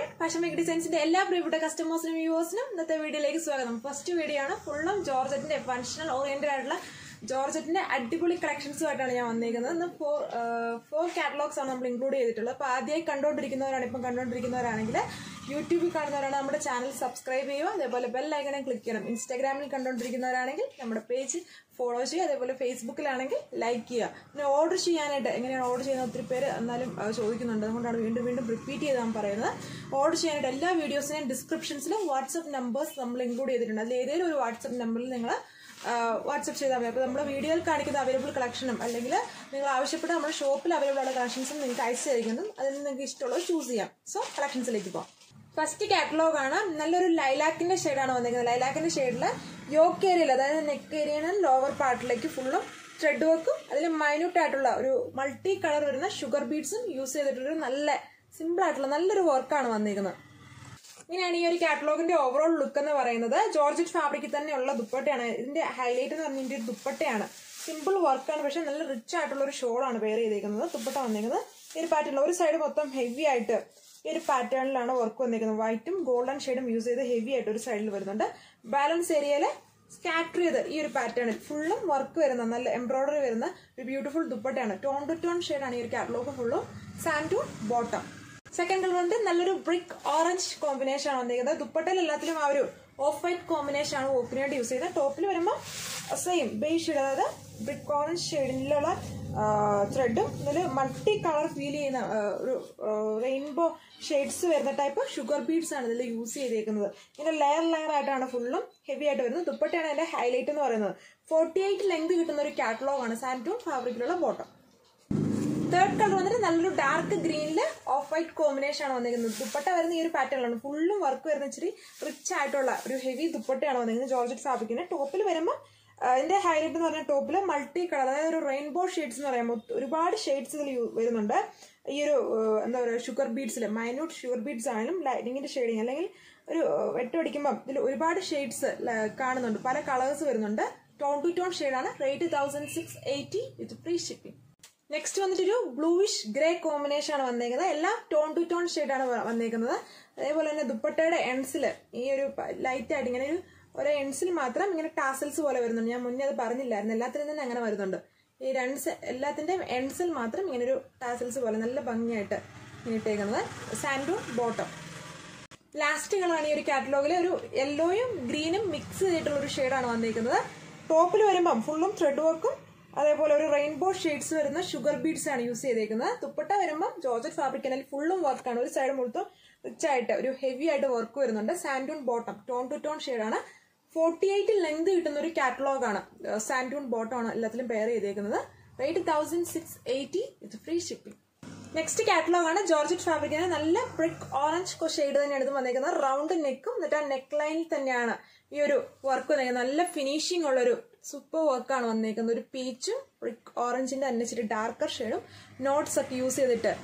fashion make ഡിസൈൻസിന്റെ എല്ലാ പ്രിയപ്പെട്ട കസ്റ്റമേഴ്സിനും വ്യൂവേഴ്സിനും ഇന്നത്തെ വീഡിയോയിലേക്ക് സ്വാഗതം ഫസ്റ്റ് വീഡിയോ ആണ് ഫുള്ളും ജോർജറ്റിന്റെ ഫങ്ഷണൽ ഓറിയന്റഡ് ആയിട്ടുള്ള ജോർജറ്റിന്റെ അടിപൊളി കളക്ഷൻസുമായിട്ടാണ് ഞാൻ വന്നിരിക്കുന്നത് ഇന്ന് ഫോർ ഫോർ കാറ്റലോഗ്സ് ആണ് നമ്മൾ ഇൻക്ലൂഡ് ചെയ്തിട്ടുള്ളത് അപ്പോൾ ആദ്യമായി കണ്ടുകൊണ്ടിരിക്കുന്നവരാണ് ഇപ്പം കണ്ടുകൊണ്ടിരിക്കുന്നവരാണെങ്കിൽ യൂട്യൂബിൽ കാണുന്നവരാണ് നമ്മുടെ ചാനൽ സബ്സ്ക്രൈബ് ചെയ്യുക അതേപോലെ ബെൽ ഐക്കണെ ക്ലിക്ക് ചെയ്യണം ഇൻസ്റ്റാഗ്രാമിൽ കണ്ടുകൊണ്ടിരിക്കുന്നവരാണെങ്കിൽ നമ്മുടെ പേജ് ഫോളോ ചെയ്യുക അതേപോലെ ഫേസ്ബുക്കിലാണെങ്കിൽ ലൈക്ക് ചെയ്യുക പിന്നെ ഓർഡർ ചെയ്യാനായിട്ട് എങ്ങനെയാണ് ഓർഡർ ചെയ്യുന്ന ഒത്തിരി പേര് എന്നാലും അത് ചോദിക്കുന്നുണ്ട് അതുകൊണ്ടാണ് വീണ്ടും വീണ്ടും റിപ്പീറ്റ് ചെയ്ത് ഞാൻ പറയുന്നത് ഓർഡർ ചെയ്യാനായിട്ട് എല്ലാ വീഡിയോസിനെയും ഡിസ്ക്രിപ്ഷൻസിലും വാട്സപ്പ് നമ്പേഴ്സ് നമ്മൾ ഇൻക്ലൂഡ് ചെയ്തിട്ടുണ്ട് അതിൽ ഏതെങ്കിലും ഒരു വാട്സപ്പ് നമ്പറിൽ നിങ്ങൾ വാട്സപ്പ് ചെയ്താൽ മതി അപ്പോൾ നമ്മുടെ വീഡിയോയിൽ കാണിക്കുന്ന അവൈലബിൾ കളക്ഷനും അല്ലെങ്കിൽ നിങ്ങൾ ആവശ്യപ്പെട്ട നമ്മുടെ ഷോപ്പിൽ അവൈലബിൾ ആയ കളക്ഷൻസും നിങ്ങൾക്ക് അയച്ചു തരിക്കുന്നു അതിൽ നിന്ന് നിങ്ങൾക്ക് ഇഷ്ടമുള്ളത് ചൂസ് ചെയ്യാം സോ കളക്ഷൻസിലേക്ക് പോകാം ഫസ്റ്റ് കാറ്റലോഗ് ആണ് നല്ലൊരു ലൈലാക്കിന്റെ ഷെയ്ഡാണ് വന്നിരിക്കുന്നത് ലൈലാക്കിന്റെ ഷെയ്ഡിൽ യോക്ക് ഏരിയയിൽ അതായത് നെക്ക് ഏരിയയിൽ ലോവർ പാർട്ടിലേക്ക് ഫുള്ളും ത്രെഡ് വർക്കും അതിൽ മൈന്യൂട്ട് ആയിട്ടുള്ള ഒരു മൾട്ടി കളർ വരുന്ന ഷുഗർ ബീഡ്സും യൂസ് ചെയ്തിട്ടൊരു നല്ല സിമ്പിൾ ആയിട്ടുള്ള നല്ലൊരു വർക്കാണ് വന്നിരിക്കുന്നത് ഇങ്ങനെയാണ് ഈ ഒരു കാറ്റലോഗിന്റെ ഓവറോൾ ലുക്ക് എന്ന് പറയുന്നത് ജോർജറ്റ് ഫാബ്രിക്കിൽ തന്നെയുള്ള ദുപ്പട്ടയാണ് ഇതിന്റെ ഹൈലൈറ്റ് എന്ന് പറഞ്ഞാൽ ഒരു ദുപ്പട്ടയാണ് സിമ്പിൾ വർക്കാണ് പക്ഷെ നല്ല റിച്ച് ആയിട്ടുള്ള ഒരു ഷോളാണ് വെയർ ചെയ്തേക്കുന്നത് ദുപ്പട്ട വന്നിരിക്കുന്നത് ഈ ഒരു പാറ്റേണിൽ ഒരു സൈഡ് മൊത്തം ഹെവി ആയിട്ട് ഈ ഒരു പാറ്റേണിലാണ് വർക്ക് വന്നിരിക്കുന്നത് വൈറ്റും ഗോൾഡൻ ഷെയ്ഡും യൂസ് ചെയ്ത് ഹെവി ആയിട്ട് ഒരു സൈഡിൽ വരുന്നുണ്ട് ബാലൻസ് ഏരിയയിലെ സ്കാറ്റർ ചെയ്ത് ഈ ഒരു പാറ്റേണിൽ ഫുള്ളും വർക്ക് വരുന്ന നല്ല എംബ്രോയിഡറി വരുന്ന ഒരു ബ്യൂട്ടിഫുൾ ദുപ്പട്ടയാണ് ടോൺ ടു ടോൺ ഷെയ്ഡാണ് ഈ ഒരു കാറ്റലോഗ് ഫുള്ളും സാൻഡ് ടു ബോട്ടം സെക്കൻഡ് കളർ വന്നിട്ട് നല്ലൊരു ബ്രിക്ക് ഓറഞ്ച് കോമ്പിനേഷൻ ആണ് വന്നിരിക്കുന്നത് ദുപ്പട്ടയിൽ എല്ലാത്തിലും ആ ഒരു ഓഫ് വൈറ്റ് കോമ്പിനേഷൻ ആണ് ഓപ്പിന് വേണ്ടി യൂസ് ചെയ്തത് ടോപ്പിൽ വരുമ്പോൾ സെയിം ബേസ് ഷെയ്ഡ് അതായത് ബ്രിക്ക് ഓറഞ്ച് ഷെയ്ഡിലുള്ള ത്രെഡും ഇതിൽ മൾട്ടി കളർ ഫീൽ ചെയ്യുന്ന ഒരു റെയിൻബോ ഷെയ്ഡ്സ് വരുന്ന ടൈപ്പ് ഷുഗർ ബീഡ്സ് ആണ് ഇതിൽ യൂസ് ചെയ്തേക്കുന്നത് ഇങ്ങനെ ലെയർ ലെയർ ആയിട്ടാണ് ഫുള്ളും ഹെവി ആയിട്ട് വരുന്നത് ദുപ്പട്ടയാണ് അതിന്റെ ഹൈലൈറ്റ് എന്ന് പറയുന്നത് ഫോർട്ടി എയ്റ്റ് ലെങ്ത് കിട്ടുന്ന ഒരു കാറ്റലോഗ് ആണ് സാൻറ്റൂൺ ഫാബ്രിക്കിലുള്ള ബോട്ടം തേർഡ് കളർ വന്നിട്ട് നല്ലൊരു ഡാർക്ക് ഗ്രീനില് ഓഫ് വൈറ്റ് കോമ്പിനേഷൻ ആണ് വന്നിരിക്കുന്നത് ദുപ്പട്ട വരുന്ന ഈ ഒരു പാറ്റേണിലാണ് ഫുള്ളും വർക്ക് വരുന്ന ഇച്ചിരി റിച്ച് ആയിട്ടുള്ള ഒരു ഹെവി ദുപ്പട്ടയാണ് വന്നിരിക്കുന്നത് ജോർജറ്റ് ഫാബ്രിക്കിന് ടോപ്പിൽ വരുമ്പോൾ അതിന്റെ ഹൈലൈറ്റ് എന്ന് പറഞ്ഞാൽ ടോപ്പിൽ മൾട്ടി കളർ അതായത് ഒരു റെയിൻബോ ഷെയ്ഡ്സ് എന്ന് പറയുമ്പോൾ ഒരുപാട് ഷെയ്ഡ്സ് ഇതിൽ വരുന്നുണ്ട് ഈ ഒരു എന്താ പറയുക ഷുഗർ ബീഡ്സിൽ മൈന്യൂട്ട് ഷുഗർ ബീഡ്സ് ആണെങ്കിലും ലൈറ്റിങ്ങിന്റെ ഷെയ്ഡിങ് അല്ലെങ്കിൽ ഒരു വെട്ട് അടിക്കുമ്പോൾ ഇതിൽ ഒരുപാട് ഷെയ്ഡ്സ് കാണുന്നുണ്ട് പല കളേഴ്സ് വരുന്നുണ്ട് ടോൺ ടു ടോൺ ഷെയ്ഡാണ് rate thousand six eighty with free shipping next വന്നിട്ട് ഒരു ബ്ലൂയിഷ് ഗ്രേ കോമ്പിനേഷൻ ആണ് വന്നേക്കുന്നത് എല്ലാം ടോൺ ടു ടോൺ ഷെയ്ഡാണ് വന്നേക്കുന്നത് അതേപോലെ തന്നെ ദുപ്പട്ടയുടെ എൻസിൽ ഈ ഒരു ലൈറ്റ് ആയിട്ട് ഇങ്ങനെ ഒരു ഒരേ എൻസിൽ മാത്രം ഇങ്ങനെ ടാസൽസ് പോലെ വരുന്നുണ്ട് ഞാൻ മുന്നേ അത് പറഞ്ഞില്ലായിരുന്നു എല്ലാത്തിനും തന്നെ അങ്ങനെ വരുന്നുണ്ട് ഈ രണ്ട് എല്ലാത്തിന്റെയും എൻസിൽ മാത്രം ഇങ്ങനെ ഒരു ടാസൽസ് പോലെ നല്ല ഭംഗിയായിട്ട് ഇങ്ങനെ ഇട്ടേക്കുന്നത് സാൻഡൂൺ ബോട്ടം ലാസ്റ്റ് കളറാണ് ഈ ഒരു കാറ്റലോഗിൽ ഒരു യെല്ലോയും ഗ്രീനും മിക്സ് ചെയ്തിട്ടുള്ള ഒരു ഷെയ്ഡാണ് വന്നിരിക്കുന്നത് ടോപ്പിൽ വരുമ്പം ഫുള്ളും ത്രെഡ് വർക്കും അതേപോലെ ഒരു റെയിൻബോ ഷെയ്ഡ്സ് വരുന്ന ഷുഗർ ബീഡ്സ് ആണ് യൂസ് ചെയ്തേക്കുന്നത് ദുപ്പട്ട വരുമ്പോൾ ജോർജറ്റ് ഫാബ്രിക് അല്ലെങ്കിൽ ഫുള്ളും വർക്കാണ് ഒരു സൈഡ് മുഴുത്തും റിച്ച് ആയിട്ട് ഒരു ഹെവി ആയിട്ട് വർക്ക് വരുന്നുണ്ട് സാൻഡൂൺ ബോട്ടം ടോൺ ടു ടോൺ ഷെയ്ഡാണ് ഫോർട്ടി എയ്റ്റ് ലെങ്ത് കിട്ടുന്ന ഒരു കാറ്റലോഗ് ആണ് സാൻഡൂൺ ബോട്ടം ആണ് എല്ലാത്തിലും പെയർ ചെയ്തേക്കുന്നത് rate thousand six eighty with free shipping next catalogue ആണ് ജോർജറ്റ് ഫാബ്രിക്കിന് നല്ല ബ്രിക്ക് ഓറഞ്ച് ഷെയ്ഡ് തന്നെയാണ് ഇത് വന്നേക്കുന്നത് റൗണ്ട് നെക്കും എന്നിട്ട് ആ നെക്ക് ലൈനിൽ തന്നെയാണ് ഈ ഒരു വർക്ക് വന്നേക്കുന്നത് നല്ല ഫിനിഷിംഗ് ഉള്ള ഒരു സൂപ്പർ വർക്കാണ് വന്നേക്കുന്നത് ഒരു പീച്ചും ബ്രിക്ക് ഓറഞ്ചിന്റെ തന്നെ ഇച്ചിരി ഡാർക്കർ ഷെയ്ഡും നോട്ട്സ് ഒക്കെ യൂസ് ചെയ്തിട്ട്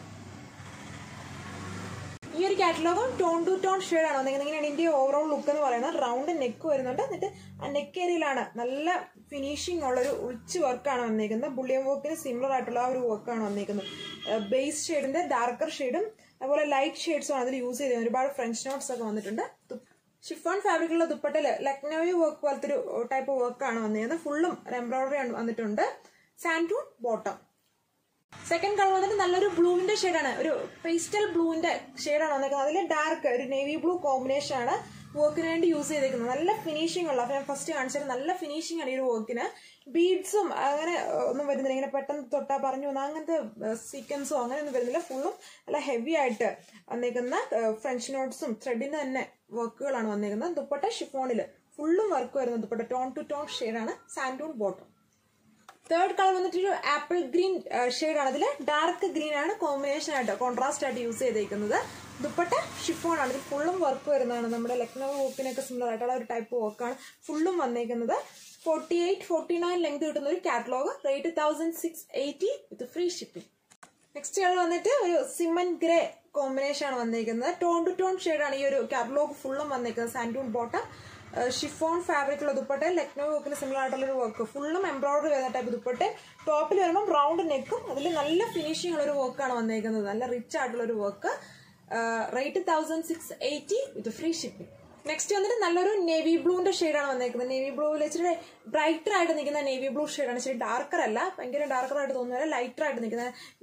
ഈ ഒരു കാറ്റലോഗും ടോൺ ടു ടോൺ ഷെയ്ഡാണ് വന്നിരിക്കുന്നത് ഇങ്ങനെയാണ് ഇതിന്റെ ഓവറോൾ ലുക്ക് എന്ന് പറയുന്നത് റൗണ്ട് നെക്ക് വരുന്നുണ്ട് എന്നിട്ട് ആ നെക്ക് ഏരിയയിലാണ് നല്ല ഫിനിഷിംഗ് ഉള്ള ഒരു ഉച്ച വർക്കാണ് വന്നിരിക്കുന്നത് ബുള്ളിയൻ വർക്കിന് സിമിലർ ആയിട്ടുള്ള ആ ഒരു വർക്കാണ് വന്നിരിക്കുന്നത് ബേസ് ഷെയ്ഡിന്റെ ഡാർക്കർ ഷെയ്ഡും അതുപോലെ ലൈറ്റ് ഷെയ്ഡ്സും ആണ് അതിൽ യൂസ് ചെയ്തത് ഒരുപാട് ഫ്രഞ്ച് നോട്ട്സ് ഒക്കെ വന്നിട്ടുണ്ട് ഷിഫോൺ ഫാബ്രിക്കുള്ള ദുപ്പട്ടയില് ലക്നൌവി വർക്ക് പോലത്തെ ഒരു ടൈപ്പ് വർക്കാണ് വന്നിരിക്കുന്നത് ഫുള്ളും എംബ്രോയിഡറി വന്നിട്ടുണ്ട് സാൻറ്റൂൺ ബോട്ടം സെക്കൻഡ് കളർ വന്നിട്ട് നല്ലൊരു ബ്ലൂവിന്റെ ഷെയ്ഡാണ് ഒരു പേസ്റ്റൽ ബ്ലൂവിന്റെ ഷെയ്ഡാണ് വന്നിരിക്കുന്നത് അതിൽ ഡാർക്ക് ഒരു നേവി ബ്ലൂ കോമ്പിനേഷൻ ആണ് വർക്കിന് വേണ്ടി യൂസ് ചെയ്തേക്കുന്നത് നല്ല ഫിനിഷിംഗ് ഉള്ള ഞാൻ ഫസ്റ്റ് കാണിച്ചത് നല്ല ഫിനിഷിംഗ് ആണ് ഈ ഒരു വർക്കിന് ബീഡ്സും അങ്ങനെ ഒന്നും വരുന്നില്ല ഇങ്ങനെ പെട്ടെന്ന് തൊട്ടാ പറഞ്ഞു വന്ന അങ്ങനത്തെ സീക്വൻസോ അങ്ങനെ ഒന്നും വരുന്നില്ല ഫുള്ളും നല്ല ഹെവി ആയിട്ട് വന്നേക്കുന്ന ഫ്രഞ്ച് നോട്ട്സും ത്രെഡിന്റെ തന്നെ വർക്കുകളാണ് വന്നേക്കുന്നത് ദുപ്പട്ട ഷിഫോണിൽ ഫുള്ളും വർക്ക് വരുന്ന ദുപ്പട്ട ടോൺ ടു ടോൺ ഷെയ്ഡാണ് സാൻഡൂൺ ബോട്ടം തേർഡ് കളർ വന്നിട്ട് ഒരു ആപ്പിൾ ഗ്രീൻ ഷെയ്ഡാണ് അതിൽ ഡാർക്ക് ഗ്രീൻ ആണ് കോമ്പിനേഷൻ ആയിട്ട് കോൺട്രാസ്റ്റ് ആയിട്ട് യൂസ് ചെയ്തേക്കുന്നത് ദുപ്പട്ട ഷിഫോൺ ആണ് ഇത് ഫുള്ളും വർക്ക് വരുന്നതാണ് നമ്മുടെ ലക്നൗ വർക്കിനൊക്കെ സിമിലർ ആയിട്ടുള്ള ഒരു ടൈപ്പ് വർക്കാണ് ഫുള്ളും വന്നേക്കുന്നത് forty eight forty nine length കിട്ടുന്ന ഒരു catalogue rate thousand six eighty with free shipping next colour വന്നിട്ട് ഒരു സിമൻ ഗ്രേ കോമ്പിനേഷൻ ആണ് വന്നേക്കുന്നത് ടോൺ ടു ടോൺ ഷെയ്ഡാണ് ഈ ഒരു കാറ്റലോഗ് ഫുള്ളും വന്നേക്കുന്നത് സാൻഡൂൺ ബോട്ടം ഷിഫോൺ ഫാബ്രിക്കുള്ള ദുപ്പട്ട ലക്നോ വർക്കിന് സിമിലർ ആയിട്ടുള്ള ഒരു വർക്ക് ഫുള്ളും എംബ്രോയിഡറി വരുന്ന ടൈപ്പ് ദുപ്പട്ട ടോപ്പിൽ വരുമ്പോൾ റൗണ്ട് നെക്കും അതിൽ നല്ല ഫിനിഷിംഗ് ഉള്ള ഒരു വർക്കാണ് വന്നേക്കുന്നത് നല്ല റിച്ച് ആയിട്ടുള്ള ഒരു work rate thousand six eighty with free shipping next വന്നിട്ട് നല്ലൊരു നേവി ബ്ലൂവിന്റെ ഷെയ്ഡാണ് വന്നേക്കുന്നത് നേവി ബ്ലൂവിൽ ഇച്ചിരി ബ്രൈറ്റർ ആയിട്ട് നിൽക്കുന്ന നേവി ബ്ലൂ ഷെയ്ഡാണ് ഇച്ചിരി ഡാർക്കർ അല്ല ഭയങ്കര ഡാർക്കർ ആയിട്ട് തോന്നുന്നില്ല ലൈറ്റർ ആയിട്ട് നിൽക്കുന്ന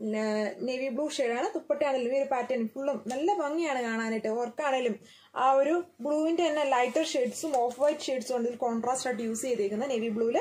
നേവി ബ്ലൂ ഷെയ്ഡാണ് ദുപ്പട്ടയാണെങ്കിലും ഈ ഒരു പാറ്റേൺ ഫുള്ളും നല്ല ഭംഗിയാണ് കാണാനായിട്ട് വർക്കാണേലും ആ ഒരു ബ്ലൂവിന്റെ തന്നെ ലൈറ്റർ ഷെയ്ഡ്സും ഓഫ് വൈറ്റ് ഷെയ്ഡ്സും ഉണ്ട് ഇതിൽ കോൺട്രാസ്റ്റ് ആയിട്ട് യൂസ് ചെയ്തേക്കുന്നത് നേവി ബ്ലൂവിൽ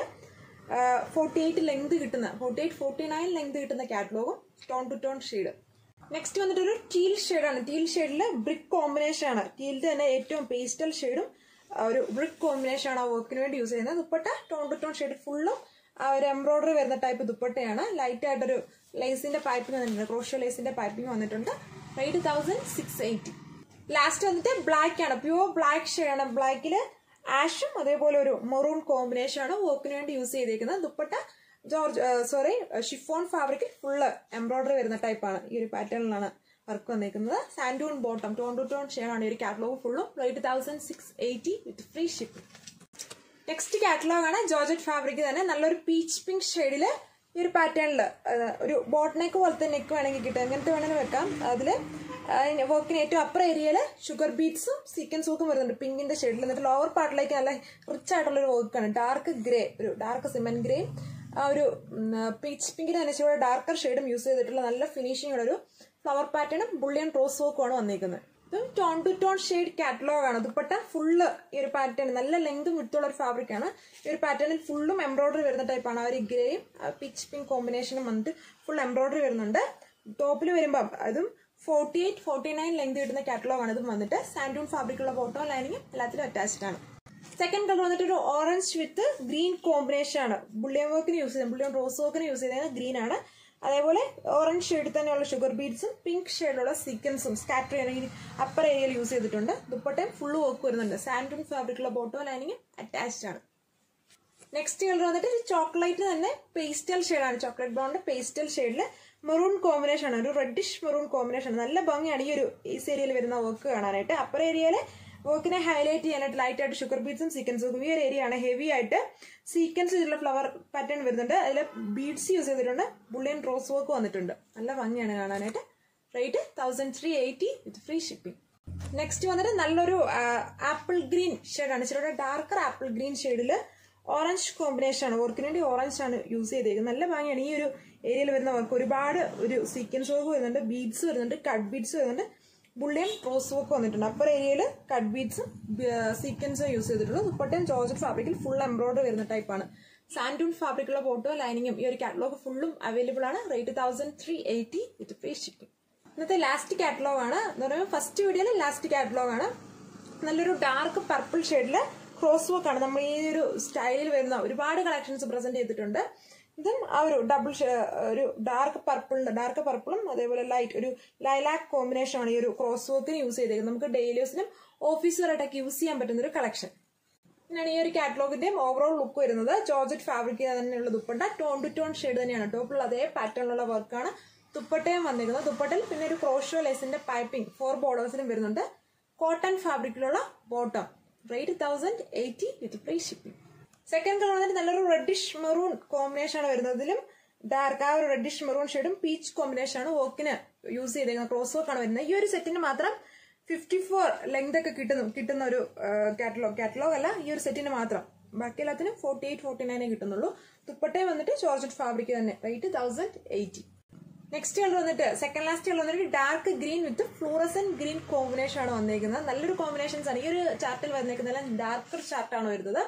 ഫോർട്ടി എയ്റ്റ് ലെങ്ത് കിട്ടുന്ന forty eight forty nine length കിട്ടുന്ന കാറ്റലോഗും tone to tone shade next വന്നിട്ട് ഒരു ടീൽ ഷെയ്ഡാണ് ടീൽ ഷെയ്ഡിൽ ബ്രിക്ക് കോമ്പിനേഷൻ ആണ് ടീലിന്റെ തന്നെ ഏറ്റവും പേസ്റ്റൽ ഷെയ്ഡും ഒരു ബ്രിക്ക് കോമ്പിനേഷൻ ആണ് ആ വർക്കിന് വേണ്ടി യൂസ് ചെയ്യുന്നത് dupatta tone to tone shade ഫുള്ളും ആ ഒരു എംബ്രോയിഡറി വരുന്ന ടൈപ്പ് ദുപ്പട്ടയാണ് ലൈറ്റ് ആയിട്ടൊരു ലേസിന്റെ പൈപ്പിംഗ് വന്നിട്ടുണ്ട് ക്രോഷ്യോ ലേസിന്റെ പൈപ്പിംഗ് വന്നിട്ടുണ്ട് rate thousand six eighty last വന്നിട്ട് ബ്ലാക്ക് ആണ് പ്യുവർ ബ്ലാക്ക് ഷെയ്ഡാണ് ബ്ലാക്കിൽ ആഷും അതേപോലെ ഒരു മെറൂൺ കോമ്പിനേഷൻ ആണ് വർക്കിന് വേണ്ടി യൂസ് ചെയ്തേക്കുന്നത് ദുപ്പട്ട ജോർജ് സോറി ഷിഫോൺ ഫാബ്രിക്കിൽ ഫുള്ള് എംബ്രോയിഡറി വരുന്ന ടൈപ്പാണ് ഈ ഒരു പാറ്റേണിലാണ് വർക്ക് വന്നേക്കുന്നത് സാൻഡൂൺ ബോട്ടം ടോൺ ടു ടോൺ ഷെയ്ഡാണ് ഈ ഒരു കാറ്റലോഗ് ഫുള്ളും rate thousand six eighty with free shipping next catalogue ആണ് ജോർജറ്റ് ഫാബ്രിക് തന്നെ നല്ലൊരു പീച്ച് പിങ്ക് ഷെയ്ഡില് ഈ ഒരു പാറ്റേണിൽ ഒരു ബോട്ട് നെക്ക് പോലത്തെ നെക്ക് വേണമെങ്കിൽ കിട്ടും എങ്ങനത്തെ വേണമെങ്കിലും വെക്കാം അതിൽ വർക്കിന് ഏറ്റവും അപ്പർ ഏരിയയിൽ ഷുഗർ ബീറ്റ്സും സീക്വൻസ് വർക്കും വരുന്നുണ്ട് പിങ്കിന്റെ ഷെയ്ഡിൽ എന്നിട്ട് ലോവർ പാർട്ടിലേക്ക് നല്ല റിച്ച് ആയിട്ടുള്ള ഒരു വർക്കാണ് ഡാർക്ക് ഗ്രേ ഒരു ഡാർക്ക് സിമെന്റ് ഗ്രേയും ആ ഒരു പീച്ച് പിങ്കിന് അനുസരിച്ചുള്ള ഡാർക്കർ ഷെയ്ഡും യൂസ് ചെയ്തിട്ടുള്ള നല്ല ഫിനിഷിംഗ് ഉള്ള ഒരു ഫ്ലവർ പാറ്റേണും ബുള്ളിയൻ റോസ് വർക്കുമാണ് വന്നിരിക്കുന്നത് ഇതും tone to tone shade catalogue ആണ് ദുപ്പട്ട ഫുള്ള് ഈ ഒരു പാറ്റേൺ നല്ല ലെങ്തും വിട്ടുള്ള ഒരു ഫാബ്രിക് ആണ് ഈ ഒരു പാറ്റേണിൽ ഫുള്ളും എംബ്രോയിഡറി വരുന്ന ടൈപ്പാണ് ആ ഒരു ഗ്രേയും പിച്ച് പിങ്ക് കോമ്പിനേഷനും വന്നിട്ട് ഫുൾ എംബ്രോയിഡറി വരുന്നുണ്ട് ടോപ്പിൽ വരുമ്പം അതും forty eight forty nine length കിട്ടുന്ന കാറ്റലോഗ് ആണ് ഇതും വന്നിട്ട് സാൻഡൂൺ ഫാബ്രിക്കുള്ള ബോട്ടോ ലൈനിങ്ങും എല്ലാത്തിലും അറ്റാച്ച്ഡ് ആണ് സെക്കൻഡ് കളർ വന്നിട്ട് ഒരു ഓറഞ്ച് വിത്ത് ഗ്രീൻ കോമ്പിനേഷൻ ആണ് ബുള്ളിയൻ വർക്കിന് യൂസ് ചെയ്തത് ബുള്ളിയൻ റോസ് വർക്കിന് യൂസ് ചെയ്തത് ഗ്രീൻ ആണ് അതേപോലെ ഓറഞ്ച് ഷെയ്ഡിൽ തന്നെയുള്ള ഷുഗർ ബീഡ്സും പിങ്ക് ഷെയ്ഡിലുള്ള സീക്വൻസും സ്കാറ്റർ ചെയ്യണമെങ്കിൽ അപ്പർ ഏരിയയിൽ യൂസ് ചെയ്തിട്ടുണ്ട് ദുപ്പട്ടയും ഫുള്ള് വർക്ക് വരുന്നുണ്ട് സാൻഡൂൺ ഫാബ്രിക്കുള്ള ബോട്ടോ ലൈനിങ്ങും അറ്റാച്ച്ഡ് ആണ് നെക്സ്റ്റ് കളർ വന്നിട്ട് ചോക്ലേറ്റ് തന്നെ പേസ്റ്റൽ ഷെയ്ഡാണ് ചോക്ലേറ്റ് ബ്രൗണിന്റെ പേസ്റ്റൽ ഷെയ്ഡിൽ മെറൂൺ കോമ്പിനേഷൻ ആണ് ഒരു റെഡിഷ് മെറൂൺ കോമ്പിനേഷൻ നല്ല ഭംഗിയാണ് ഈ ഒരു ഈസ് ഏരിയയിൽ വരുന്ന വർക്ക് കാണാനായിട്ട് അപ്പർ ഏരിയയിൽ വർക്കിനെ ഹൈലൈറ്റ് ചെയ്യാനായിട്ട് ലൈറ്റ് ആയിട്ട് ഷുഗർ ബീഡ്സും സീക്വൻസും ഈ ഒരു ഏരിയ ആണ് ഹെവി ആയിട്ട് സീക്വൻസ് ചെയ്തിട്ടുള്ള ഫ്ലവർ പാറ്റേൺ വരുന്നുണ്ട് അതിൽ ബീഡ്സ് യൂസ് ചെയ്തിട്ടുണ്ട് ബുള്ളിയൻ റോസ് വർക്ക് വന്നിട്ടുണ്ട് നല്ല ഭംഗിയാണ് കാണാനായിട്ട് rate thousand three eighty with free shipping next വന്നിട്ട് നല്ലൊരു ആപ്പിൾ ഗ്രീൻ ഷെയ്ഡാണ് ഇച്ചിരി ഡാർക്കർ ആപ്പിൾ ഗ്രീൻ ഷെയ്ഡിൽ ഓറഞ്ച് കോമ്പിനേഷൻ ആണ് വർക്കിന് വേണ്ടി ഓറഞ്ച് ആണ് യൂസ് ചെയ്തേക്കുന്നത് നല്ല ഭംഗിയാണ് ഈ ഒരു ഏരിയയിൽ വരുന്ന വർക്ക് ഒരുപാട് ഒരു സീക്വൻസ് വർക്ക് വരുന്നുണ്ട് ബീഡ്സ് വരുന്നുണ്ട് കട്ട് ബീഡ്സ് വരുന്നുണ്ട് ബുള്ളിയും റോസ് വർക്ക് വന്നിട്ടുണ്ട് അപ്പർ ഏരിയയിൽ കട്ട് ബീഡ്സും സീക്വൻസും യൂസ് ചെയ്തിട്ടുള്ളൂ ദുപ്പട്ടയും ജോർജറ്റ് ഫാബ്രിക്കിൽ ഫുൾ എംബ്രോയിഡറി വരുന്ന ടൈപ്പാണ് സാൻഡൂൺ ഫാബ്രിക്കുള്ള ഫോട്ടോ ലൈനിങ്ങും ഈ ഒരു കാറ്റലോഗ് ഫുള്ളും അവൈലബിൾ ആണ് rate thousand three eighty with free shipping ഇന്നത്തെ ലാസ്റ്റ് കാറ്റലോഗ് ആണ് എന്ന് പറയുമ്പോൾ ഫസ്റ്റ് വീഡിയോയിൽ ലാസ്റ്റ് കാറ്റലോഗ് ആണ് നല്ലൊരു ഡാർക്ക് പർപ്പിൾ ഷെയ്ഡിൽ ക്രോസ് വർക്ക് ആണ് നമ്മൾ ഈ ഒരു സ്റ്റൈലിൽ വരുന്ന ഒരുപാട് കളക്ഷൻസ് പ്രസന്റ് ചെയ്തിട്ടുണ്ട് ഇതും ആ ഒരു ഡബിൾ ഒരു ഡാർക്ക് പർപ്പിൾ ഡാർക്ക് പർപ്പിളും അതേപോലെ ലൈറ്റ് ഒരു ലൈലാക്ക് കോമ്പിനേഷൻ ആണ് ഈ ഒരു ക്രോസ് വർക്കിന് യൂസ് ചെയ്തേക്കുന്നത് നമുക്ക് ഡെയിലി യൂസിനും ഓഫീസ് വരായിട്ടൊക്കെ യൂസ് ചെയ്യാൻ പറ്റുന്ന ഒരു കളക്ഷൻ ഇങ്ങനെയാണ് ഈ ഒരു കാറ്റലോഗിന്റെയും ഓവറോൾ ലുക്ക് വരുന്നത് ജോർജറ്റ് ഫാബ്രിക് തന്നെയുള്ള dupatta tone to tone shade തന്നെയാണ് ടോപ്പിൽ അതേ പാറ്റേണിലുള്ള വർക്കാണ് ദുപ്പട്ടയും വന്നിരിക്കുന്നത് ദുപ്പട്ടയിൽ പിന്നെ ഒരു ക്രോഷോ ലേസിന്റെ പൈപ്പിംഗ് ഫോർ ബോർഡേഴ്സിനും വരുന്നുണ്ട് കോട്ടൺ ഫാബ്രിക്കിലുള്ള bottom rate thousand eighty with free shipping second colour വന്നിട്ട് നല്ലൊരു റെഡിഷ് മെറൂൺ കോമ്പിനേഷൻ ആണ് വരുന്നതിലും ഡാർക്ക് ആ ഒരു റെഡിഷ് മെറൂൺ ഷെയ്ഡും പീച്ച് കോമ്പിനേഷൻ ആണ് വർക്കിന് യൂസ് ചെയ്തേക്കുന്നത് ക്രോസ് വർക്ക് ആണ് വരുന്നത് ഈ ഒരു സെറ്റിന് മാത്രം ഫിഫ്റ്റി ഫോർ ലെങ്ത് ഒക്കെ കിട്ടുന്നു കിട്ടുന്ന ഒരു കാറ്റലോഗ് കാറ്റലോഗ് അല്ല ഈ ഒരു സെറ്റിന് മാത്രം ബാക്കി എല്ലാത്തിനും ഫോർട്ടി എയ്റ്റ് ഫോർട്ടി നയനേ കിട്ടുന്നുള്ളൂ ദുപ്പട്ടയും വന്നിട്ട് ജോർജറ്റ് ഫാബ്രിക് തന്നെ rate thousand eighty next colour വന്നിട്ട് സെക്കൻഡ് ലാസ്റ്റ് കളർ വന്നിട്ട് dark green with fluorescent green combination ആണ് വന്നേക്കുന്നത് നല്ലൊരു കോമ്പിനേഷൻസ് ആണ് ഈ ഒരു ചാർട്ടിൽ വന്നേക്കുന്നത് ഡാർക്കർ ചാർട്ടാണ് വരുന്നത്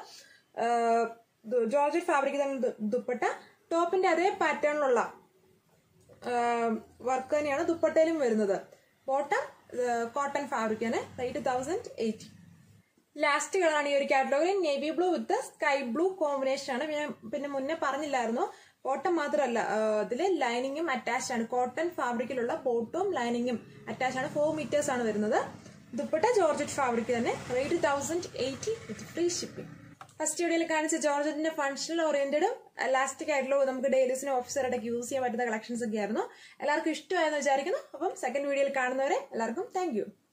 ജോർജറ്റ് ഫാബ്രിക് തന്നെ ദു- ദുപ്പട്ട ടോപ്പിന്റെ അതേ പാറ്റേണിലുള്ള വർക്ക് തന്നെയാണ് ദുപ്പട്ടയിലും വരുന്നത് ബോട്ടം കോട്ടൺ ഫാബ്രിക് ആണ് റേറ്റ് തൗസൻഡ് എയ്റ്റി ലാസ്റ്റ് കളറാണ് ഈ ഒരു കാറ്റലോഗിൽ navy blue with sky blue combination ആണ് പിന്നെ പിന്നെ മുന്നേ പറഞ്ഞില്ലായിരുന്നു ബോട്ടം മാത്രമല്ല ഇതിൽ ലൈനിങ്ങും അറ്റാച്ച് ആണ് കോട്ടൺ ഫാബ്രിക്കിലുള്ള ബോട്ടും ലൈനിങ്ങും അറ്റാച്ച് ആണ് ഫോർ മീറ്റേഴ്സ് ആണ് വരുന്നത് ദുപ്പട്ട ജോർജറ്റ് ഫാബ്രിക് തന്നെ rate thousand eighty with free shipping first വീഡിയോയിൽ കാണിച്ച ജോർജറ്റിന്റെ ഫങ്ഷണൽ ഓറിയന്റഡും ലാസ്റ്റ് ആയിട്ടുള്ള നമുക്ക് ഡെയിലീസിനും ഓഫീസറായിട്ടൊക്കെ യൂസ് ചെയ്യാൻ പറ്റുന്ന കളക്ഷൻസ് ഒക്കെ ആയിരുന്നു എല്ലാവർക്കും ഇഷ്ടമായെന്ന് വിചാരിക്കുന്നു അപ്പം സെക്കൻഡ് വീഡിയോയിൽ കാണുന്നവരെ എല്ലാവർക്കും താങ്ക്